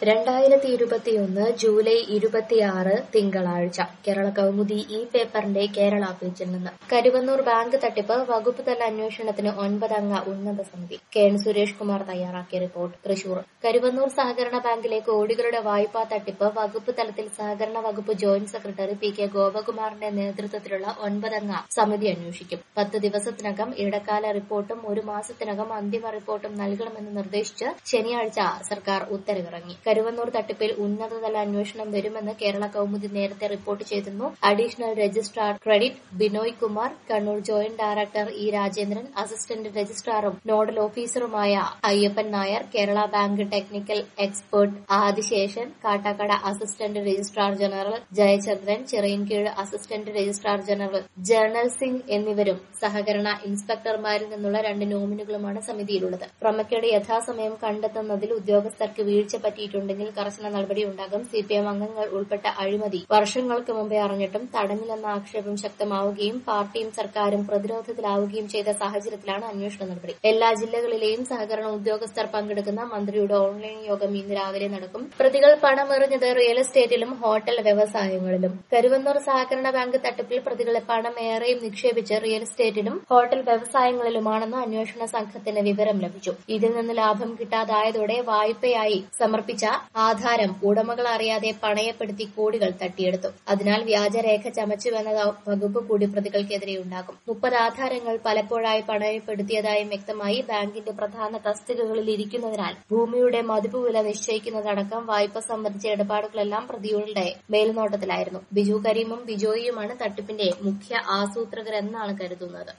രണ്ടായിരത്തി ഇരുപത്തിയൊന്ന് ജൂലൈ ഇരുപത്തിയാറ് തിങ്കളാഴ്ച കേരള കൗമുദി ഈ പേപ്പറിന്റെ കേരള പേജിൽ നിന്ന് കരുവന്നൂർ ബാങ്ക് തട്ടിപ്പ് വകുപ്പ് തല അന്വേഷണത്തിന് ഒൻപതംഗ ഉന്നത സമിതി കെ എൻ സുരേഷ് കുമാർ തയ്യാറാക്കിയ റിപ്പോർട്ട് തൃശൂർ കരുവന്നൂർ സഹകരണ ബാങ്കിലെ കോടികളുടെ വായ്പാ തട്ടിപ്പ് വകുപ്പ് തലത്തിൽ സഹകരണ വകുപ്പ് ജോയിന്റ് സെക്രട്ടറി പി കെ ഗോപകുമാറിന്റെ നേതൃത്വത്തിലുള്ള ഒൻപതംഗ സമിതി അന്വേഷിക്കും പത്ത് ദിവസത്തിനകം ഇടക്കാല റിപ്പോർട്ടും ഒരു മാസത്തിനകം അന്തിമ റിപ്പോർട്ടും നൽകണമെന്ന് നിർദ്ദേശിച്ച് ശനിയാഴ്ച സർക്കാർ ഉത്തരവിറങ്ങി കരുവന്നൂർ തട്ടിപ്പിൽ ഉന്നതതല അന്വേഷണം വരുമെന്ന് കേരള കൗമുദി നേരത്തെ റിപ്പോർട്ട് ചെയ്തിരുന്നു additional registrar credit Binoy Kumar Kannur joint director E Rajendran assistant രജിസ്ട്രാറും നോഡൽ ഓഫീസറുമായ Ayyappan Nair Kerala bank technical expert Adiseshan Kattakada assistant registrar general Jayachandran Chirayinkeezhu assistant registrar general Jarnail Singh എന്നിവരും സഹകരണ ഇൻസ്പെക്ടർമാരിൽ നിന്നുള്ള രണ്ട് നോമിനികളുമാണ് സമിതിയിലുള്ളത് ക്രമക്കേട് യഥാസമയം കണ്ടെത്തുന്നതിൽ ഉദ്യോഗസ്ഥർക്ക് വീഴ്ച പറ്റിയിട്ടുണ്ടെങ്കിൽ കർശന നടപടിയുണ്ടാകും സിപിഎം അംഗങ്ങൾ ഉൾപ്പെട്ട അഴിമതി വർഷങ്ങൾക്ക് മുമ്പേ അറിഞ്ഞിട്ടും തടഞ്ഞില്ലെന്ന ആക്ഷേപം ശക്തമാവുകയും പാർട്ടിയും സർക്കാരും പ്രതിരോധത്തിലാവുകയും ചെയ്ത സാഹചര്യത്തിലാണ് അന്വേഷണ നടപടി എല്ലാ ജില്ലകളിലെയും സഹകരണ ഉദ്യോഗസ്ഥർ പങ്കെടുക്കുന്ന മന്ത്രിയുടെ ഓൺലൈൻ യോഗം ഇന്ന് രാവിലെ നടക്കും പ്രതികൾ പണമെറിഞ്ഞത് റിയൽ എസ്റ്റേറ്റിലും ഹോട്ടൽ വ്യവസായങ്ങളിലും കരുവന്നൂർ സഹകരണ ബാങ്ക് തട്ടിപ്പിൽ പ്രതികളെ പണം ഏറെയും നിക്ഷേപിച്ച് റിയൽ എസ്റ്റേറ്റിലും ഹോട്ടൽ വ്യവസായങ്ങളിലുമാണെന്ന് അന്വേഷണ സംഘത്തിന് വിവരം ലഭിച്ചു ഇതിൽ നിന്ന് ലാഭം കിട്ടാതായതോടെ വായ്പയായി സമർപ്പിച്ച ആധാരം ഉടമകൾ അറിയാതെ പണയപ്പെടുത്തി കോടികൾ തട്ടിയെടുത്തു അതിനാൽ വ്യാജരേഖ ചമച്ചുവെന്ന വകുപ്പ് കൂടി പ്രതികൾക്കെതിരെ ഉണ്ടാകും മുപ്പത് ആധാരങ്ങൾ പലപ്പോഴായി പണയപ്പെടുത്തിയതായും വ്യക്തമായി ബാങ്കിന്റെ പ്രധാന തസ്തികകളിൽ ഇരിക്കുന്നതിനാൽ ഭൂമിയുടെ മതിപ്പ് വില നിശ്ചയിക്കുന്നതടക്കം വായ്പ സംബന്ധിച്ച ഇടപാടുകളെല്ലാം പ്രതികളുടെ മേൽനോട്ടത്തിലായിരുന്നു ബിജു കരീമും ബിജോയിയുമാണ് തട്ടിപ്പിന്റെ മുഖ്യ ആസൂത്രകരെന്നാണ് കരുതുന്നത്